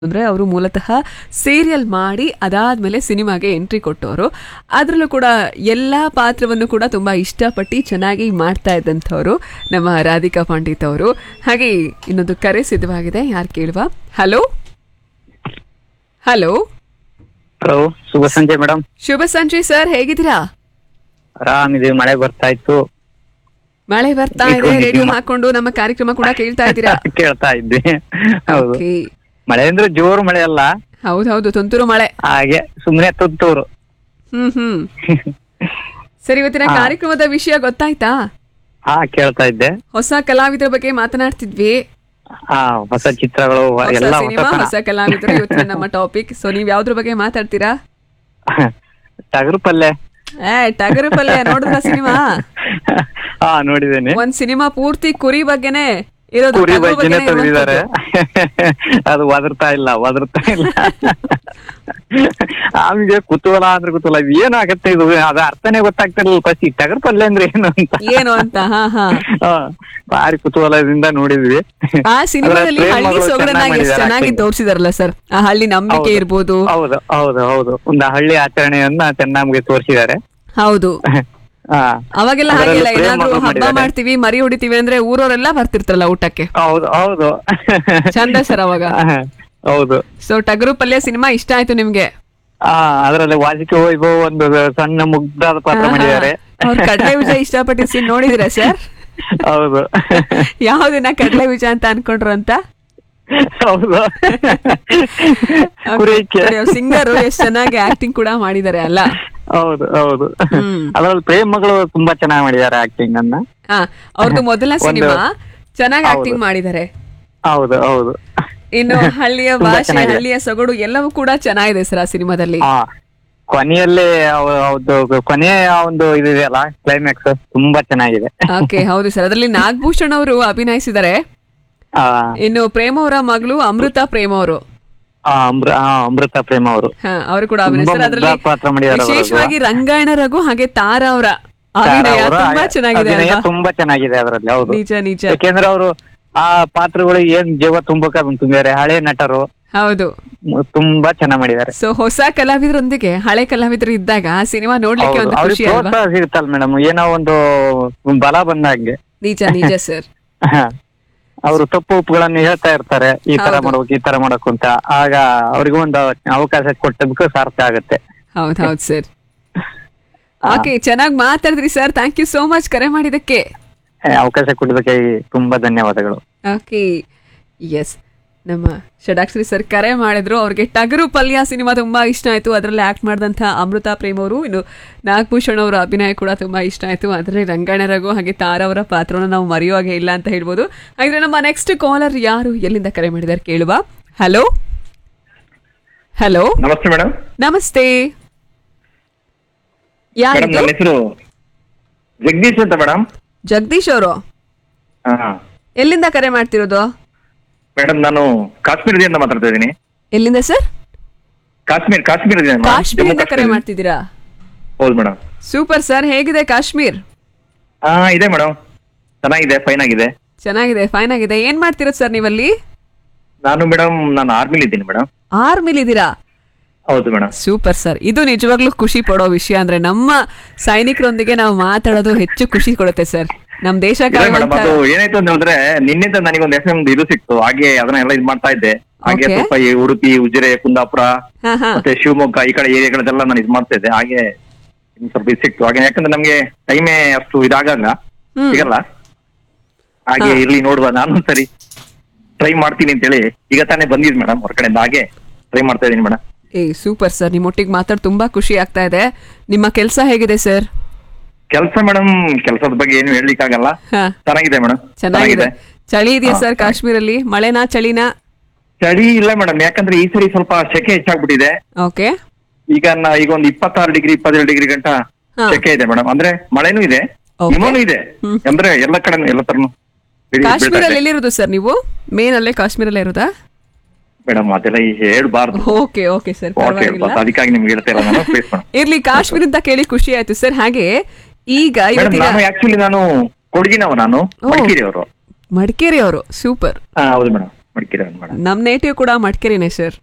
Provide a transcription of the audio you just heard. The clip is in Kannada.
ಅಂದರೆ ಅವರು ಮೂಲತಃ ಸೀರಿಯಲ್ ಮಾಡಿ ಅದಾದಮೇಲೆ ಸಿನಿಮಾಗೆ ಎಂಟ್ರಿ ಕೊಟ್ಟವರು ಅದರಲ್ಲೂ ಕೂಡ ಎಲ್ಲ ಪಾತ್ರವನ್ನು ಕೂಡ ತುಂಬ ಇಷ್ಟಪಟ್ಟು ಚೆನ್ನಾಗಿ ಮಾಡ್ತಾ ಇದ್ದಂಥವ್ರು ನಮ್ಮ ರಾಧಿಕಾ ಪಂಡಿತ್ ಅವರು ಹಾಗೆ ಇನ್ನೊಂದು ಕರೆ ಸಿದ್ಧವಾಗಿದೆ ಯಾರು ಕೇಳುವ ಹಲೋ ಹಲೋ ಹಲೋ ಶುಭ ಸಂಜೆ ಮೇಡಮ್ ಶುಭ ಸಂಜೆ ಸರ್ ಹೇಗಿದ್ದೀರಾ ಆರಾಮಿದೀವಿ ಮಳೆ ಬರ್ತಾ ಇತ್ತು ಮಳೆ ಬರ್ತಾ ಇದೆ ರೇಡಿಯೋ ಹಾಕೊಂಡು ನಮ್ಮ ಕಾರ್ಯಕ್ರಮ ಕೂಡ ಕೇಳ್ತಾ ಇದ್ದೀರಾ ಕೇಳ್ತಾ ಇದ್ವಿ ಹೌದು ಓಕೆ ಮಳೆ ಅಂದ್ರೆ ಜೋರು ಮಳೆ ಅಲ್ಲ ಹೌದೌದು ತುಂತುರು ಮಳೆ ಹಾಗೆ ಸುಮ್ನೆ ತುತ್ತೂರು ಹ್ಮ್ ಹ್ಮ್ ಸರಿ ಇವತ್ತಿನ ಕಾರ್ಯಕ್ರಮದ ವಿಷಯ ಗೊತ್ತಾಯ್ತಾ ಹಾ ಕೇಳ್ತಾ ಇದ್ದೆ ಹೊಸ ಕಲಾವಿದರ ಬಗ್ಗೆ ಮಾತನಾಡ್ತಿದ್ವಿ ಹಾ ಹೊಸ ಚಿತ್ರಗಳು ಹೊಸ ಎಲ್ಲ ಹೊಸ ಸಿನಿಮಾ ಹೊಸ ಕಲಾವಿದರು ಇವತ್ತಿನ ನಮ್ಮ ಟಾಪಿಕ್ ಸೊ ನೀವ್ ಯಾವ್ದ್ರ ಬಗ್ಗೆ ಮಾತಾಡ್ತೀರಾ ಟಗರು ಪಲ್ಲೆ ಏ ಟಗರು ಪಲ್ಯ ನೋಡಿದ್ರ ಸಿನಿಮಾ ಹಾ ನೋಡಿದ್ದೇನೆ ಒಂದ್ ಸಿನಿಮಾ ಪೂರ್ತಿ ಕುರಿ ಬಗ್ಗೆನೆ ಇರೋದು ಕುರಿ ಟಗರು ಬಜ್ಜಿನೇ ಬಗ್ಗೆನೇ ತೆಗೆದಿದ್ದಾರೆ ಇರುವಂತದ್ದು. ಅದು ಒದರ್ತಾ ಇಲ್ಲ ಒದರ್ತಾ ಇಲ್ಲ ಆಮೇಲೆ ಕುತೂಹಲ ಅಂದ್ರೆ ಕುತೂಹಲ ಇದು ಏನಾಗತ್ತೆ ಇದು ಅದು ಅರ್ಥನೇ ಗೊತ್ತಾಗ್ತಿರಲಿಲ್ಲ ಫಸ್ಟ್ ಈ ಟಗರು ಪಲ್ಲೆ ಅಂದ್ರೆ ಏನು ಅಂತ ಏನು ಅಂತ ಹಾ ಹಾ ಹಾ, ಭಾರಿ ಕುತೂಹಲದಿಂದ ನೋಡಿದ್ವಿ ಆ ಸಿನಿಮಾದಲ್ಲಿ ಅದ್ರ ಹಳ್ಳಿ ಪ್ರೇಮಗಳು ಸೊಗಡನ್ನ ಚೆನ್ನಾಗ್ ಎಷ್ಟು ಮಾಡಿದ್ದಾರೆ ಚೆನ್ನಾಗಿ acting. ತೋರಿಸಿದಾರಲ್ಲ ಸರ್ ಆ ಹಳ್ಳಿ ನಂಬಿಕೆ ಹೌದು. ಇರ್ಬೋದು ಹೌದು ಹೌದು ಹೌದು ಒಂದು ಹಳ್ಳಿ ಆಚರಣೆಯನ್ನ ಚೆನ್ನಾಗಿ ತೋರಿಸಿದ್ದಾರೆ ಹೌದು ಹಾ ಅವಾಗೆಲ್ಲ ಅದ್ರಲ್ಲಿ ಹಾಗೆಲ್ಲ ಪ್ರೇಮ ಏನಾದ್ರು ಹಬ್ಬ ಮಾಡಿದ್ದಾರೆ. ಮಾಡ್ತೀವಿ ಮರಿ ಹೊಡಿತೀವಿ ಅಂದ್ರೆ ಊರವರೆಲ್ಲ ಬರ್ತಿರ್ತಾರಲ್ಲ ಊಟಕ್ಕೆ ಹೌದು ಹೌದು ಚಂದ ಸರ್ ಅವಾಗ ಹೌದು ಸೊ ಟಗರು ಪಲ್ಯ ಸಿನಿಮಾ ಇಷ್ಟ ಆಯ್ತು ನಿಮ್ಗೆ ಆ ಅದ್ರಲ್ಲಿ ವಾಸಿಕೆ ವೈಭವ್ ಒಂದು ಸಣ್ಣ ಮುಗ್ಧಾದ ಪಾತ್ರ ಮಾಡಿದ್ದಾರೆ ಅವ್ರ ಕಡಲೆ ಬೀಜ ಇಷ್ಟಪಟ್ಟು ಸೀನ್ ನೋಡಿದಿರಾ ಸರ್ ಹೌದು ಯಾವ್ದನ್ನ ಕಡಲೆ ಬೀಜ ಅಂತ ಅನ್ಕೊಂಡ್ರು ಅಂತ ಹೌದು ಕುರಿಕೆ ಸಿಂಗರು ಎಷ್ಟ್ ಚೆನ್ನಾಗಿ ಆಕ್ಟಿಂಗ್ ಕೂಡ ಮಾಡಿದ್ದಾರೆ ಅಲ್ಲ ಹೌದು ಹೌದು ಹ್ಮ್. ಅದ್ರಲ್ಲಿ ಪ್ರೇಮಗಳು ತುಂಬಾ ಚೆನ್ನಾಗಿ ಮಾಡಿದ್ದಾರೆ ಆಕ್ಟಿಂಗ್ ಅನ್ನ ಹಾ ಅವ್ರದ್ದು ಮೊದಲ ಒಂದು- ಸಿನಿಮಾ ಚೆನ್ನಾಗಿ ಹೌದು. ಆಕ್ಟಿಂಗ್ ಮಾಡಿದ್ದಾರೆ ಹೌದು ಹೌದು ಇನ್ನು ಹಳ್ಳಿಯ ತುಂಬಾ ಭಾಷೆ ಚೆನ್ನಾಗಿದೆ. ಹಳ್ಳಿಯ ಸೊಗಡು ಎಲ್ಲವೂ ಕೂಡ ಚೆನ್ನಾಗಿದೆ ಸರ್ ಆ ಸಿನಿಮಾದಲ್ಲಿ ಹಾ ಕೊನೆಯಲ್ಲಿ ಅವ- ಅವ್ರ್ದು ಕೊನೆಯ ಒಂದು ಇದೆಯಲ್ಲ ಕ್ಲೈಮ್ಯಾಕ್ಸ್ ತುಂಬಾ ಚೆನ್ನಾಗಿದೆ ಓಕೆ ಹೌದು ಸರ್ ಅದರಲ್ಲಿ ನಾಗಭೂಷಣ್ ಅವರು ಅಭಿನಯಿಸಿದ್ದಾರೆ ಆ ಇನ್ನು ಪ್ರೇಮ ಅವರ ಮಗಳು ಅಮೃತ ಪ್ರೇಮ ಅವರು ಆ, ಅಮೃ- ಆ, ಅಮೃತ ಪ್ರೇಮ ಅವರು ಹಾ, ಅವರು ಕೂಡ ತುಂಬಾ ಅಭಿನಯಿಸ್ತಾರೆ ಅದರಲ್ಲಿ ಮುಗ್ಧ ಪಾತ್ರ ಮಾಡಿದ್ದಾರೆ ಅವರು. ವಿಶೇಷವಾಗಿ ರಂಗಾಯಣ ರಘು ಹಾಗೆ ತಾರಾ ಅವರ ಅಭಿನಯ ಅವರ ತುಂಬಾ ಚೆನ್ನಾಗಿದೆ ಅಭಿನಯ ಅಲ್ವಾ? ತುಂಬಾ ಚೆನ್ನಾಗಿದೆ ಅದರಲ್ಲಿ ಹೌದು ನಿಜ ನಿಜ ಯಾಕೆಂದ್ರೆ ಅವರು ಆ ಪಾತ್ರಗಳು ಏನ್ ಜೀವ ತುಂಬಕ ತುಂಬಿದ್ದಾರೆ ಹಳೆ ನಟರು ಹೌದು ಮ್- ತುಂಬಾ ಚೆನ್ನಾಗಿ ಮಾಡಿದ್ದಾರೆ ಸೊ ಹೊಸ ಕಲಾವಿದರೊಂದಿಗೆ ಹಳೆ ಕಲಾವಿದರು ಇದ್ದಾಗ ಆ ಸಿನಿಮಾ ನೋಡ್ಲಿಕ್ಕೆ ಹೌದು ಒಂದು ಅವ್ರಿಗೆ ಖುಷಿ ಅಲ್ವಾ ಪ್ರೋತ್ಸಾಹ ಸಿಗುತ್ತಲ್ಲ ಮೇಡಮ್ ಏನೋ ಒಂದು ಬಲ ಬಂದಂಗೆ ನಿಜ ನಿಜ ಸರ್ ಅವರು ತಪ್ಪು ಉಪ್ಪುಗಳನ್ನು ಹೇಳ್ತಾ ಇರ್ತಾರೆ ಈ ತರ ಹೌದು. ಮಾಡ್ಬೇಕು ಈ ತರ ಮಾಡ್ಬೇಕು ಅಂತ ಆಗ ಅವ್ರಿಗೂ ಒಂದು ಅವಕಾಶ ಕೊಟ್ಟದಕ್ಕೂ ಸಾರ್ಥಕ ಆಗುತ್ತೆ ಹೌದ್ ಹೌದ್ ಸರ್ ಓಕೆ ಚೆನ್ನಾಗಿ ಮಾತಾಡಿದ್ರಿ sir thank you so much ಕರೆ ಮಾಡಿದಕ್ಕೆ ಏ, ಅವಕಾಶ ಕೊಟ್ಟಿದ್ದಕ್ಕೆ ತುಂಬಾ ಧನ್ಯವಾದಗಳು ಓಕೆ ಎಸ್ ನಮ್ಮ ಷಡಾಕ್ಷರಿ ಸರ್ ಕರೆ ಮಾಡಿದ್ರು ಅವ್ರಿಗೆ ಟಗರು ಪಲ್ಯ ಸಿನಿಮಾ ತುಂಬಾ ಇಷ್ಟ ಆಯ್ತು ಅದರಲ್ಲಿ ಆಕ್ಟ್ ಮಾಡಿದಂಥ ಅಮೃತ ಪ್ರೇಮ್ ಅವರು ಇನ್ನು ನಾಗಭೂಷಣ್ ಅವರ ಅಭಿನಯ ಕೂಡ ತುಂಬಾ ಇಷ್ಟ ಆಯ್ತು ಅದರಲ್ಲಿ ರಂಗಣ್ಣ ರಘು ಹಾಗೆ ತಾರಾ ಅವರ ಪಾತ್ರವನ್ನು ನಾವು ಮರೆಯುವಾಗೆ ಇಲ್ಲ ಅಂತ ಹೇಳ್ಬೋದು ಹಾಗಿದ್ರೆ ನಮ್ಮ ನೆಕ್ಸ್ಟ್ ಕಾಲರ್ ಯಾರು ಎಲ್ಲಿಂದ ಕರೆ ಮಾಡಿದ್ದಾರೆ ಕೇಳುವ ಹಲೋ ಹಲೋ ನಮಸ್ತೆ ಮೇಡಮ್ ನಮಸ್ತೆ ಮೇಡಮ್ ಯಾರಿದು ನನ್ನ ಹೆಸರು ಜಗದೀಶ್ ಅಂತ ಮೇಡಮ್ ಜಗದೀಶ್ ಅವರು ಹಾ ಎಲ್ಲಿಂದ ಕರೆ ಮಾಡ್ತಿರೋದು ಮೇಡಮ್ ನಾನು ಕಾಶ್ಮೀರದಿಂದ ಮಾತಾಡ್ತಾ ಇದ್ದೀನಿ ಎಲ್ಲಿಂದ ಸರ್ ಕಾಶ್ಮೀರ್ ಕಾಶ್ಮೀರದಿಂದ madam. ಕಾಶ್ಮೀರಿಂದ ಜಮ್ಮು ಕರೆ ಕಾಶ್ಮೀರ. ಮಾಡ್ತಿದ್ದೀರಾ ಹೌದು ಮೇಡಮ್ ಸೂಪರ್ ಸರ್ ಹೇಗಿದೆ ಕಾಶ್ಮೀರ್ ಹಾ ಇದೆ ಮೇಡಮ್ ಚೆನ್ನಾಗಿದೆ ಫೈನ್ ಆಗಿದೆ ಚೆನ್ನಾಗಿದೆ ಫೈನ್ ಆಗಿದೆ ಏನ್ ಮಾಡ್ತಿರೋದು ಸರ್ ನೀವಲ್ಲಿ ನಾನು ಮೇಡಮ್ ನಾನು ಆರ್ಮಿಲಿ ಇದ್ದೀನಿ ಮೇಡಮ್ ಆರ್ಮಿಲ್ ಇದ್ದೀರಾ ಹೌದು ಮೇಡಮ್ ಸೂಪರ್ ಸರ್ ಇದು ನಿಜವಾಗ್ಲೂ ಖುಷಿ ಪಡೋ ವಿಷಯ ಅಂದ್ರೆ ನಮ್ಮ ಸೈನಿಕರೊಂದಿಗೆ ನಾವು ಮಾತಾಡೋದು ಹೆಚ್ಚು ಖುಷಿ ಕೊಡುತ್ತೆ ಸರ್ ನಮ್ ದೇಶ ಇದೆ ಮೇಡಮ್ ಕಾಯುವಂತ ಅದು ಏನಾಯ್ತು ಅಂತ ಹೇಳಿದ್ರೆ ನಿನ್ನಿಂದ ನನಗೊಂದು ಎಫ್ ಒಂದು ಇದು ಸಿಕ್ತು ಹಾಗೆ ಅದನ್ನ ಎಲ್ಲ ಇದು ಮಾಡ್ತಾ ಇದ್ದೆ ಹಾಗೆ Okay. ಸ್ವಲ್ಪ ಈ ಉಡುಪಿ ಉಜಿರೆ ಕುಂದಾಪುರ ಹಾ ಹಾ ಮತ್ತೆ ಶಿವಮೊಗ್ಗ ಈ ಕಡೆ ಏರಿಯಾಗಳದೆಲ್ಲ ನಾನು ಇದು ಮಾಡ್ತಾ ಇದ್ದೆ ಹಾಗೆ ಇನ್ನು ಸ್ವಲ್ಪ ಇದು ಸಿಕ್ತು ಹಾಗೆ ಯಾಕಂದ್ರೆ ನಮ್ಗೆ ಟೈಮೇ ಅಷ್ಟು ಇದಾಗಲ್ಲ ಹ್ಮ್. ಸಿಗಲ್ಲ ಹಾಗೆ ಹಾ. ಇರ್ಲಿ ನೋಡುವ ನಾನು ಸರಿ ಟ್ರೈ ಮಾಡ್ತೀನಿ ಅಂತೇಳಿ ಈಗ ತಾನೇ ಬಂದಿದ್ ಮೇಡಮ್ ಹೊರಗಡೆಯಿಂದ ಹಾಗೆ ಟ್ರೈ ಮಾಡ್ತಾ ಇದೀನಿ ಮೇಡಮ್ ಏ ಸೂಪರ್ ಸರ್ ನಿಮ್ಮೊಟ್ಟಿಗೆ ಮಾತಾಡ್ ತುಂಬಾ ಖುಷಿ ಆಗ್ತಾ ಇದೆ ನಿಮ್ಮ ಕೆಲಸ ಹೇಗಿದೆ ಸರ್ ಕೆಲಸ ಮೇಡಮ್ ಕೆಲಸದ ಬಗ್ಗೆ ಏನು ಹೇಳಲಿಕ್ಕಾಗಲ್ಲ ಹಾ ಚೆನ್ನಾಗಿದೆ ಮೇಡಮ್ ಚೆನ್ನಾಗಿದೆ ಚಳಿ ಇದೆಯಾ ಹಾ, ಸರ್ ಕಾಶ್ಮೀರಲ್ಲಿ ಮಳೆನಾ ಚಳಿನಾ ಚಳಿ ಇಲ್ಲ ಮೇಡಮ್ ಯಾಕಂದ್ರೆ ಈ ಸರಿ ಸ್ವಲ್ಪ ಸೆಕೆ ಹೆಚ್ಚಾಗ್ಬಿಟ್ಟಿದೆ ಓಕೆ ಈಗ ನಾ- ಈಗ ಒಂದು ಇಪ್ಪತ್ತಾರು ಡಿಗ್ರಿ ಇಪ್ಪತ್ತೇಳು ಡಿಗ್ರಿ ಗಂಟ ಹಾ. ಸೆಕೆ ಇದೆ ಮೇಡಮ್ ಅಂದ್ರೆ ಮಳೆನೂ ಇದೆ Okay. ಹಿಮನೂ ಇದೆ ಹ್ಮ್. ಅಂದ್ರೆ ಎಲ್ಲ ಕಡೆ ಎಲ್ಲ ತರನು ಕಾಶ್ಮೀರಲ್ಲಿ ಎಲ್ಲಿರೋದು ಸರ್ ನೀವು ಮೇನ್ ಅಲ್ಲೇ ಕಾಶ್ಮೀರಲ್ಲೇ ಇರೋದಾ ಮೇಡಮ್ ಅದೆಲ್ಲ ಈ ಹೇಳ್ಬಾರ್ದು ಓಕೆ ಓಕೆ ಸರ್ ಓಕೆ ಪರವಾಗಿಲ್ಲ ಅದಕ್ಕಾಗಿ ನಿಮ್ಗೆ ಹೇಳ್ತಾ ಇಲ್ಲ ನಾನು ಪ್ಲೀಸ್ ಮೇಡಮ್ ಇರ್ಲಿ ಕಾಶ್ಮೀರ ಅಂತ ಕೇಳಿ ಖುಷಿ ಆಯ್ತು ಸರ್ ಹಾಗೆ ಈಗ ಮೇಡಮ್ ಇವತ್ತಿನ ನಾನು ಆಕ್ಚುಲಿ ನಾನು ಕೊಡಗಿನವ ನಾನು ಓ. ಮಡಿಕೇರಿ ಅವರು ಮಡಿಕೇರಿ ಅವರು ಸೂಪರ್ ಹೌದು ಮೇಡಮ್ ಮಡಿಕೇರಿ ಮೇಡಮ್ ನಮ್ ನೇಟಿವ್ ಕೂಡ ಮಡಿಕೇರಿನೇ ಸರ್